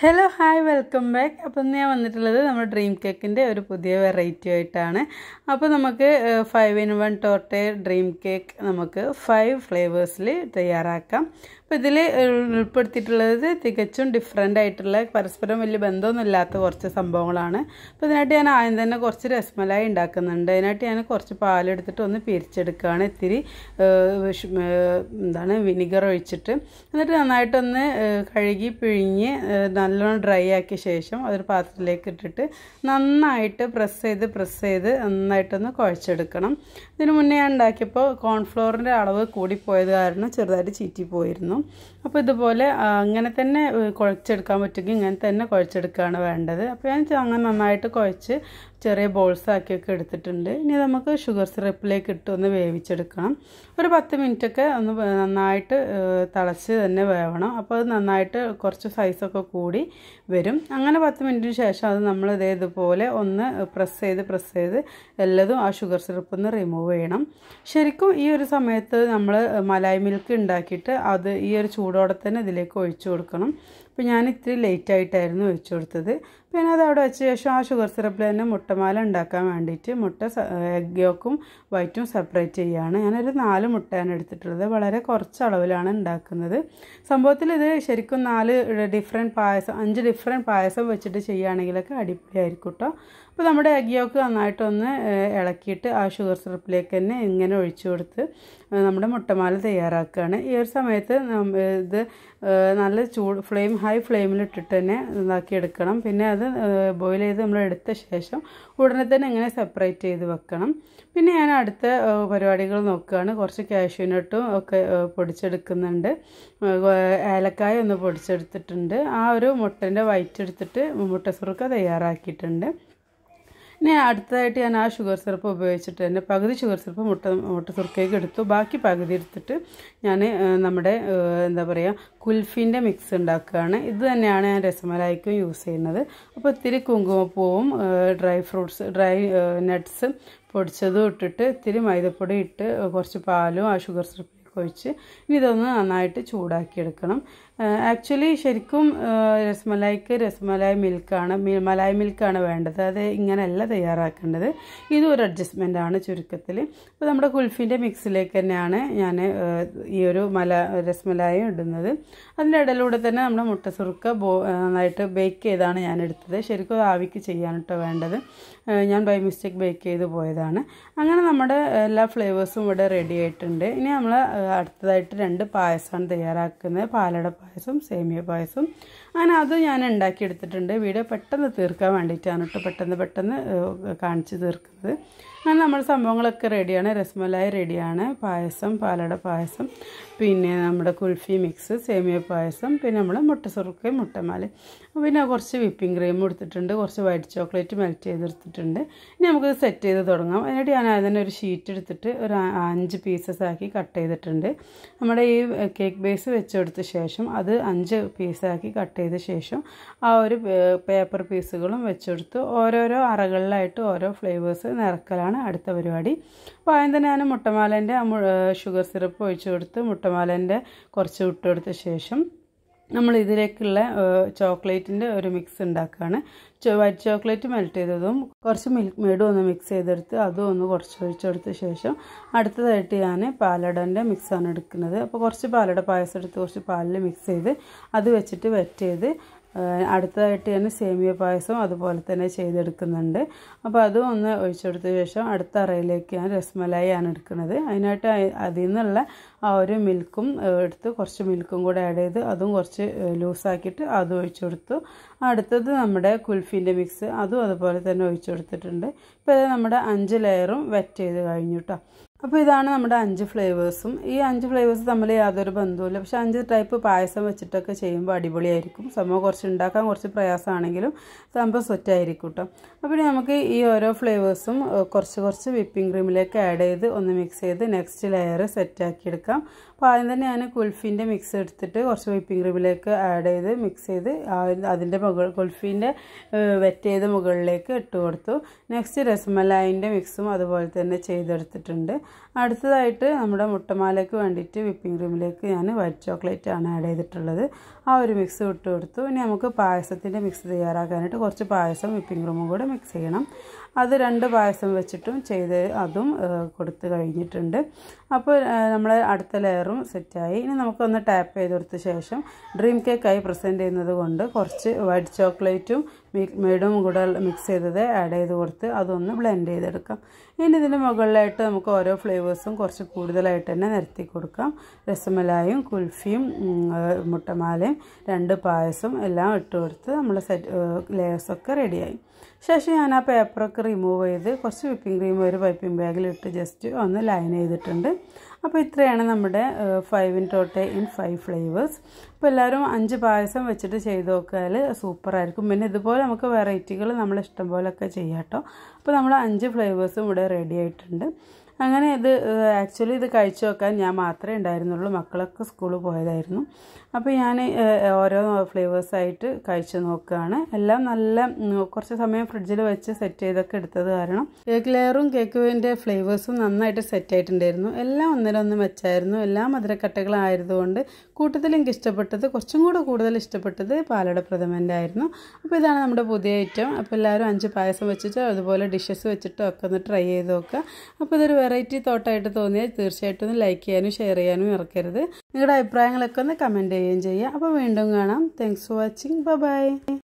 hello hi welcome back അപ്പം ഇന്ന് ഞാൻ വന്നിട്ടുള്ളത് നമ്മുടെ ഡ്രീം കേക്കിൻ്റെ ഒരു പുതിയ വെറൈറ്റി ആയിട്ടാണ് അപ്പോൾ നമുക്ക് five in one torte dream cake നമുക്ക് ഫൈവ് ഫ്ലേവേഴ്സിൽ തയ്യാറാക്കാം അപ്പോൾ ഇതിൽ ഉൾപ്പെടുത്തിയിട്ടുള്ളത് തികച്ചും ഡിഫറെൻ്റ് ആയിട്ടുള്ള പരസ്പരം വലിയ ബന്ധമൊന്നും ഇല്ലാത്ത കുറച്ച് സംഭവങ്ങളാണ് അപ്പോൾ ഇതിനായിട്ട് ഞാൻ ആദ്യം തന്നെ കുറച്ച് രസ്മലായി ഉണ്ടാക്കുന്നുണ്ട് അതിനായിട്ട് ഞാൻ കുറച്ച് പാലെടുത്തിട്ട് ഒന്ന് പിരിച്ചെടുക്കുകയാണ് ഇത്തിരി എന്താണ് വിനിഗർ ഒഴിച്ചിട്ട് എന്നിട്ട് നന്നായിട്ടൊന്ന് കഴുകി പിഴിഞ്ഞ് നല്ലോണം ഡ്രൈ ആക്കിയ ശേഷം അതൊരു പാത്രത്തിലേക്ക് ഇട്ടിട്ട് നന്നായിട്ട് പ്രസ് ചെയ്ത് പ്രസ് ചെയ്ത് നന്നായിട്ടൊന്ന് കുഴച്ചെടുക്കണം ഇതിന് മുന്നേ ഞാൻ ഉണ്ടാക്കിയപ്പോൾ കോൺഫ്ലോറിൻ്റെ അളവ് കൂടിപ്പോയത് കാരണം ചെറുതായിട്ട് ചീറ്റിപ്പോയിരുന്നു അപ്പോൾ ഇതുപോലെ അങ്ങനെ തന്നെ കുഴച്ചെടുക്കാൻ പറ്റുമെങ്കിൽ ഇങ്ങനെ തന്നെ കുഴച്ചെടുക്കുകയാണ് വേണ്ടത് അപ്പോൾ ഞാൻ അങ്ങനെ നന്നായിട്ട് കുഴച്ച് ചെറിയ ബോൾസ് ആക്കിയൊക്കെ എടുത്തിട്ടുണ്ട് ഇനി നമുക്ക് ഷുഗർ സിറപ്പിലേക്ക് ഇട്ട് ഒന്ന് വേവിച്ചെടുക്കണം ഒരു പത്ത് മിനിറ്റൊക്കെ ഒന്ന് നന്നായിട്ട് തിളച്ച് തന്നെ വേവണം അപ്പോൾ അത് നന്നായിട്ട് കുറച്ച് സൈസൊക്കെ കൂടി വരും അങ്ങനെ പത്ത് മിനിറ്റിന് ശേഷം അത് നമ്മൾ ഇതേ ഇതുപോലെ ഒന്ന് പ്രസ് ചെയ്ത് പ്രസ് ചെയ്ത് എല്ലതും ആ ഷുഗർ സിറപ്പ് ഒന്ന് റിമൂവ് ചെയ്യണം ശരിക്കും ഈ ഒരു സമയത്ത് നമ്മൾ മലായ് മിൽക്ക് ഉണ്ടാക്കിയിട്ട് അത് ഈ ഒരു ചൂടോടെ തന്നെ ഇതിലേക്ക് ഒഴിച്ചു കൊടുക്കണം അപ്പോൾ ഞാൻ ഇത്തിരി ലേറ്റ് ആയിട്ടായിരുന്നു ഒഴിച്ചു കൊടുത്തത് പിന്നെ അത് അവിടെ വെച്ച ശേഷം ആ ഷുഗർ സിറപ്പിൽ തന്നെ മുട്ടമാല ഉണ്ടാക്കാൻ വേണ്ടിയിട്ട് മുട്ട എഗ് യോക്കും വൈറ്റും സെപ്പറേറ്റ് ചെയ്യുകയാണ് ഞാനൊരു നാല് മുട്ടയാണ് എടുത്തിട്ടുള്ളത് വളരെ കുറച്ച് അളവിലാണ് ഉണ്ടാക്കുന്നത് സംഭവത്തിൽ ഇത് ശരിക്കും നാല് ഡിഫറെൻറ്റ് പായസം അഞ്ച് ഡിഫറെൻറ്റ് പായസം വെച്ചിട്ട് ചെയ്യുകയാണെങ്കിലൊക്കെ അടിപൊളിയായിരിക്കും കേട്ടോ അപ്പോൾ നമ്മുടെ എഗ് യോക്ക് നന്നായിട്ടൊന്ന് ഇളക്കിയിട്ട് ആ ഷുഗർ സിറപ്പിലേക്ക് തന്നെ ഇങ്ങനെ ഒഴിച്ചു കൊടുത്ത് നമ്മുടെ മുട്ടമാല തയ്യാറാക്കുകയാണ് ഈ ഒരു സമയത്ത് ഇത് നല്ല ചൂട് ഫ്ലെയിം ഹൈ ഫ്ലെയിമിൽ ഇട്ടിട്ട് തന്നെ ഇതാക്കി എടുക്കണം പിന്നെ അത് ബോയിൽ ചെയ്ത് നമ്മൾ എടുത്ത ശേഷം ഉടനെ തന്നെ ഇങ്ങനെ സെപ്പറേറ്റ് ചെയ്ത് വെക്കണം പിന്നെ ഞാൻ അടുത്ത പരിപാടികൾ നോക്കുകയാണ് കുറച്ച് കാഷ്യൂനട്ടും ഒക്കെ പൊടിച്ചെടുക്കുന്നുണ്ട് ഏലക്കായ ഒന്ന് പൊടിച്ചെടുത്തിട്ടുണ്ട് ആ ഒരു മുട്ടൻ്റെ വൈറ്റ് എടുത്തിട്ട് മുട്ട സുറുക്ക തയ്യാറാക്കിയിട്ടുണ്ട് ഇനി അടുത്തതായിട്ട് ഞാൻ ആ ഷുഗർ സിറപ്പ് ഉപയോഗിച്ചിട്ട് തന്നെ പകുതി ഷുഗർ സിറപ്പ് മുട്ട മുട്ട സുർക്കയ്ക്ക് എടുത്തു ബാക്കി പകുതി എടുത്തിട്ട് ഞാൻ നമ്മുടെ എന്താ പറയുക കുൽഫീൻ്റെ മിക്സ് ഉണ്ടാക്കുകയാണ് ഇത് തന്നെയാണ് ഞാൻ രസമലായിക്കും യൂസ് ചെയ്യുന്നത് അപ്പോൾ ഇത്തിരി കുങ്കുമപ്പൂവും ഡ്രൈ ഫ്രൂട്ട്സ് ഡ്രൈ നട്ട്സ് പൊടിച്ചതും ഇട്ടിട്ട് ഇത്തിരി മൈദപ്പൊടി ഇട്ട് കുറച്ച് പാലും ആ ഷുഗർ സിറപ്പിലേക്ക് ഒഴിച്ച് ഇനി ഇതൊന്ന് നന്നായിട്ട് ചൂടാക്കിയെടുക്കണം ആക്ച്വലി ശരിക്കും രസ്മലായിക്ക് രസ്മലായി മിൽക്കാണ് മലായ് മിൽക്കാണ് വേണ്ടത് അത് ഇങ്ങനെയല്ല തയ്യാറാക്കേണ്ടത് ഇതും ഒരു അഡ്ജസ്റ്റ്മെൻ്റ് ആണ് ചുരുക്കത്തിൽ അപ്പോൾ നമ്മുടെ കുൽഫിൻ്റെ മിക്സിലേക്ക് തന്നെയാണ് ഞാൻ ഈ ഒരു മല രസ്മലായും ഇടുന്നത് അതിൻ്റെ ഇടയിലൂടെ തന്നെ നമ്മുടെ മുട്ട സുറുക്ക ബോ നന്നായിട്ട് ബേക്ക് ചെയ്താണ് ഞാൻ എടുത്തത് ശരിക്കും ആവിക്ക് ചെയ്യാനിട്ടോ വേണ്ടത് ഞാൻ ബൈ മിസ്റ്റേക്ക് ബേക്ക് ചെയ്ത് പോയതാണ് അങ്ങനെ നമ്മുടെ എല്ലാ ഫ്ലേവേഴ്സും ഇവിടെ റെഡി ആയിട്ടുണ്ട് ഇനി നമ്മൾ അടുത്തതായിട്ട് രണ്ട് പായസമാണ് തയ്യാറാക്കുന്നത് പാലട പായസം സേമിയ പായസം അങ്ങനെ അത് ഞാൻ ഉണ്ടാക്കിയെടുത്തിട്ടുണ്ട് വീഡിയോ പെട്ടെന്ന് തീർക്കാൻ വേണ്ടിയിട്ടാണ് കേട്ടോ പെട്ടെന്ന് പെട്ടെന്ന് കാണിച്ച് തീർക്കുന്നത് അങ്ങനെ നമ്മൾ സംഭവങ്ങളൊക്കെ റെഡിയാണ് രസ്മലായി റെഡിയാണ് പായസം പാലട പായസം പിന്നെ നമ്മുടെ കുൽഫി മിക്സ് സേമിയ പായസം പിന്നെ നമ്മൾ മുട്ട സുറുക്കയും മുട്ടമാല പിന്നെ കുറച്ച് വിപ്പിംഗ് ക്രീം എടുത്തിട്ടുണ്ട് കുറച്ച് വൈറ്റ് ചോക്ലേറ്റ് മെൽറ്റ് ചെയ്തെടുത്തിട്ടുണ്ട് ഇനി നമുക്ക് സെറ്റ് ചെയ്ത് തുടങ്ങാം അതിനായിട്ട് ഞാൻ അതിന് ഒരു ഷീറ്റ് എടുത്തിട്ട് ഒരു അഞ്ച് പീസസ് ആക്കി കട്ട് ചെയ്തിട്ടുണ്ട് നമ്മുടെ ഈ കേക്ക് ബേസ് വെച്ചെടുത്ത ശേഷം അത് അഞ്ച് പീസാക്കി കട്ട് ചെയ്ത ശേഷം ആ ഒരു പേപ്പർ പീസുകളും വെച്ചെടുത്ത് ഓരോരോ അറകളിലായിട്ട് ഓരോ ഫ്ലേവേഴ്സ് നിറക്കലാണ് അടുത്ത പരിപാടി അപ്പോൾ ആദ്യം തന്നെ ഞാൻ മുട്ടമാലേൻ്റെ ഷുഗർ സിറപ്പ് ഒഴിച്ചു കൊടുത്ത് മുട്ടമാലേൻ്റെ കുറച്ച് വിട്ടെടുത്ത ശേഷം നമ്മൾ ഇതിലേക്കുള്ള ചോക്ലേറ്റിൻ്റെ ഒരു മിക്സ് ഉണ്ടാക്കുകയാണ് വൈറ്റ് ചോക്ലേറ്റ് മെൽറ്റ് ചെയ്തതും കുറച്ച് മിൽക്ക് മെയ്ഡും ഒന്ന് മിക്സ് ചെയ്തെടുത്ത് അതും ഒന്ന് കുറച്ച് ഒഴിച്ചെടുത്ത ശേഷം അടുത്തതായിട്ട് ഞാൻ പാലടൻ്റെ മിക്സാണ് എടുക്കുന്നത് അപ്പോൾ കുറച്ച് പാലട പായസം എടുത്ത് കുറച്ച് പാലിൽ മിക്സ് ചെയ്ത് അത് വെച്ചിട്ട് വെറ്റ് ചെയ്ത് അടുത്തതായിട്ട് ഞാൻ സേമിയ പായസം അതുപോലെ തന്നെ ചെയ്തെടുക്കുന്നുണ്ട് അപ്പോൾ അതും ഒന്ന് ഒഴിച്ചെടുത്ത ശേഷം അടുത്ത അറയിലേക്ക് ഞാൻ രസ്മലായി ആണ് എടുക്കുന്നത് അതിനായിട്ട് അതിൽ നിന്നുള്ള ആ ഒരു മിൽക്കും എടുത്ത് കുറച്ച് മിൽക്കും കൂടെ ആഡ് ചെയ്ത് അതും കുറച്ച് ലൂസാക്കിയിട്ട് അതും ഒഴിച്ചു കൊടുത്തു അടുത്തത് നമ്മുടെ കുൽഫീൻ്റെ മിക്സ് അതും അതുപോലെ തന്നെ ഒഴിച്ചു കൊടുത്തിട്ടുണ്ട് ഇപ്പോൾ ഇത് നമ്മുടെ അഞ്ച് ലെയറും വെറ്റ് ചെയ്ത് കഴിഞ്ഞു കേട്ടോ അപ്പോൾ ഇതാണ് നമ്മുടെ അഞ്ച് ഫ്ലേവേഴ്സും ഈ അഞ്ച് ഫ്ലേവേഴ്സ് തമ്മിൽ യാതൊരു ബന്ധവുമില്ല പക്ഷേ അഞ്ച് ടൈപ്പ് പായസം വെച്ചിട്ടൊക്കെ ചെയ്യുമ്പോൾ അടിപൊളിയായിരിക്കും സംഭവം കുറച്ച് ഉണ്ടാക്കാൻ കുറച്ച് പ്രയാസമാണെങ്കിലും സംഭവം സെറ്റായിരിക്കും കേട്ടോ അപ്പോൾ നമുക്ക് ഈ ഓരോ ഫ്ലേവേഴ്സും കുറച്ച് കുറച്ച് വിപ്പിംഗ് ക്രീമിലേക്ക് ആഡ് ചെയ്ത് ഒന്ന് മിക്സ് ചെയ്ത് നെക്സ്റ്റ് ലെയർ സെറ്റാക്കി എടുക്കാം അപ്പോൾ ആദ്യം തന്നെ ഞാൻ കുൽഫീൻ്റെ മിക്സ് എടുത്തിട്ട് കുറച്ച് വിപ്പിംഗ് ക്രീമിലേക്ക് ആഡ് ചെയ്ത് മിക്സ് ചെയ്ത് അതിൻ്റെ മുകൾ കുൽഫീൻ്റെ വെറ്റ് ചെയ്ത് മുകളിലേക്ക് ഇട്ട് കൊടുത്തു നെക്സ്റ്റ് രസമലായിൻ്റെ മിക്സും അതുപോലെ തന്നെ ചെയ്തെടുത്തിട്ടുണ്ട് അടുത്തതായിട്ട് നമ്മുടെ മുട്ടമാലയ്ക്ക് വേണ്ടിയിട്ട് വിപ്പിംഗ് ക്രീമിലേക്ക് ഞാൻ വൈറ്റ് ചോക്ലേറ്റ് ആണ് ആഡ് ചെയ്തിട്ടുള്ളത് ആ ഒരു മിക്സ് ഇട്ട് കൊടുത്തു ഇനി നമുക്ക് പായസത്തിൻ്റെ മിക്സ് തയ്യാറാക്കാനായിട്ട് കുറച്ച് പായസം വിപ്പിംഗ് ക്രീമും കൂടെ മിക്സ് ചെയ്യണം അത് രണ്ട് പായസം വെച്ചിട്ടും ചെയ്ത് അതും കൊടുത്ത് കഴിഞ്ഞിട്ടുണ്ട് അപ്പോൾ നമ്മൾ അടുത്ത ലെയറും സെറ്റായി ഇനി നമുക്കൊന്ന് ടാപ്പ് ചെയ്ത് കൊടുത്ത ശേഷം ഡ്രീം കേക്കായി പ്രസൻറ്റ് ചെയ്യുന്നത് കൊണ്ട് കുറച്ച് വൈറ്റ് ചോക്ലേറ്റും മെയ്ഡും കൂടെ മിക്സ് ചെയ്തത് ആഡ് ചെയ്ത് കൊടുത്ത് അതൊന്ന് ബ്ലെൻഡ് ചെയ്തെടുക്കാം ഇനി ഇതിൻ്റെ മുകളിലായിട്ട് നമുക്ക് ഓരോ ഫ്ലേവേഴ്സും കുറച്ച് കൂടുതലായിട്ട് തന്നെ നിരത്തി കൊടുക്കാം രസമലായും കുൽഫിയും മുട്ടമാലയും രണ്ട് പായസം എല്ലാം ഇട്ട് കൊടുത്ത് നമ്മൾ സെറ്റ് ലെയേഴ്സൊക്കെ റെഡിയായി ശേഷം ഞാൻ ആ പേപ്പറൊക്കെ റിമൂവ് ചെയ്ത് കുറച്ച് വിപ്പിംഗ് ക്രീം ഒരു പൈപ്പിംഗ് ബാഗിലിട്ട് ജസ്റ്റ് ഒന്ന് ലൈൻ ചെയ്തിട്ടുണ്ട് അപ്പോൾ ഇത്രയാണ് നമ്മുടെ ഫൈവ് ഇൻ ടോട്ടെ ഇൻ ഫൈവ് ഫ്ലേവേഴ്സ് അപ്പോൾ എല്ലാവരും അഞ്ച് പായസം വെച്ചിട്ട് ചെയ്ത് നോക്കിയാൽ സൂപ്പറായിരിക്കും പിന്നെ ഇതുപോലെ നമുക്ക് വെറൈറ്റികൾ നമ്മൾ ഇഷ്ടം പോലെയൊക്കെ ചെയ്യാം കേട്ടോ അപ്പോൾ നമ്മൾ അഞ്ച് ഫ്ലേവേഴ്സും ഇവിടെ റെഡി ആയിട്ടുണ്ട് അങ്ങനെ ഇത് ആക്ച്വലി ഇത് കഴിച്ചു നോക്കാൻ ഞാൻ മാത്രമേ ഉണ്ടായിരുന്നുള്ളൂ മക്കളൊക്കെ സ്കൂളിൽ പോയതായിരുന്നു അപ്പോൾ ഞാൻ ഓരോ ഫ്ലേവേഴ്സായിട്ട് കഴിച്ചു നോക്കുകയാണ് എല്ലാം നല്ല കുറച്ച് സമയം ഫ്രിഡ്ജിൽ വെച്ച് സെറ്റ് ചെയ്തൊക്കെ എടുത്തത് കാരണം കേക്ക് ലെയറും കേക്കിൻ്റെ ഫ്ലേവേഴ്സും നന്നായിട്ട് സെറ്റ് ആയിട്ടുണ്ടായിരുന്നു എല്ലാം ഒന്നിനൊന്നും വെച്ചായിരുന്നു എല്ലാ മധുരക്കട്ടകളായതുകൊണ്ട് കൂട്ടത്തിൽ എനിക്ക് ഇഷ്ടപ്പെട്ടത് കുറച്ചും കൂടെ കൂടുതൽ ഇഷ്ടപ്പെട്ടത് പാലട പ്രഥമൻ്റെ ആയിരുന്നു അപ്പോൾ ഇതാണ് നമ്മുടെ പുതിയ ഐറ്റം അപ്പോൾ എല്ലാവരും അഞ്ച് പായസം വെച്ചിട്ട് അതുപോലെ ഡിഷസ് വെച്ചിട്ടോ ഒക്കെ ഒന്ന് ട്രൈ ചെയ്ത് നോക്കുക അപ്പോൾ ഇതൊരു വെറൈറ്റി തോട്ടായിട്ട് തോന്നിയാൽ തീർച്ചയായിട്ടും ഒന്ന് ലൈക്ക് ചെയ്യാനും ഷെയർ ചെയ്യാനും മറക്കരുത് നിങ്ങളുടെ അഭിപ്രായങ്ങളൊക്കെ ഒന്ന് കമൻറ്റ് ചെയ്യുകയും ചെയ്യുക അപ്പോൾ വീണ്ടും കാണാം താങ്ക്സ് ഫോർ വാച്ചിങ് ബൈ